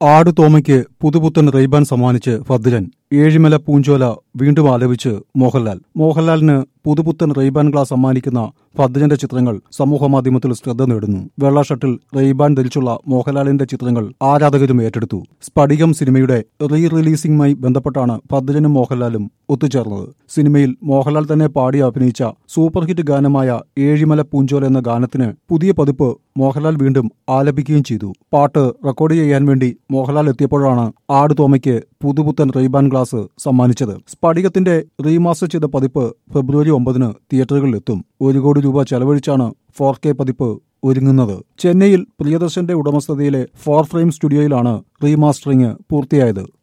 ആട് തോമയ്ക്ക് പുതുപുത്തൻ റെയ്ബാൻ സമ്മാനിച്ച് ഫദ്ലൻ ഏഴിമല പൂഞ്ചോല വീണ്ടും ആലപിച്ച് മോഹൻലാൽ മോഹൻലാലിന് പുതുപുത്തൻ റെയ്ബാൻ ഗ്ലാസ് സമ്മാനിക്കുന്ന ഫദ്ലന്റെ ചിത്രങ്ങൾ സമൂഹമാധ്യമത്തിൽ ശ്രദ്ധ നേടുന്നു വെള്ള ഷർട്ടിൽ റെയ്ബാൻ ധരിച്ചുള്ള മോഹൻലാലിന്റെ ചിത്രങ്ങൾ ആരാധകരും ഏറ്റെടുത്തു സ്ഫടികം സിനിമയുടെ റീ റിലീസിംഗുമായി ബന്ധപ്പെട്ടാണ് ഫദ്ലനും മോഹൻലാലും ഒത്തുചേർന്നത് സിനിമയിൽ മോഹൻലാൽ തന്നെ പാടി അഭിനയിച്ച സൂപ്പർ ഹിറ്റ് ഗാനമായ ഏഴിമല പൂഞ്ചോല എന്ന ഗാനത്തിന് പുതിയ പതിപ്പ് മോഹൻലാൽ വീണ്ടും ആലപിക്കുകയും ചെയ്തു പാട്ട് റെക്കോർഡ് ചെയ്യാൻ വേണ്ടി മോഹൻലാൽ എത്തിയപ്പോഴാണ് ആട് തോമയ്ക്ക് പുതുപുത്തൻ റെയ്ബാൻ ഗ്ലാസ് സമ്മാനിച്ചത് സ്ഫടികത്തിന്റെ റീമാസ്റ്റർ ചെയ്ത പതിപ്പ് ഫെബ്രുവരി ഒമ്പതിന് തിയേറ്ററുകളിലെത്തും ഒരു കോടി രൂപ ചെലവഴിച്ചാണ് ഫോർ കെ പതിപ്പ് ഒരുങ്ങുന്നത് ചെന്നൈയിൽ പ്രിയദർശന്റെ ഉടമസ്ഥതയിലെ ഫോർ ഫ്രെയിം സ്റ്റുഡിയോയിലാണ് റീമാസ്റ്ററിംഗ് പൂർത്തിയായത്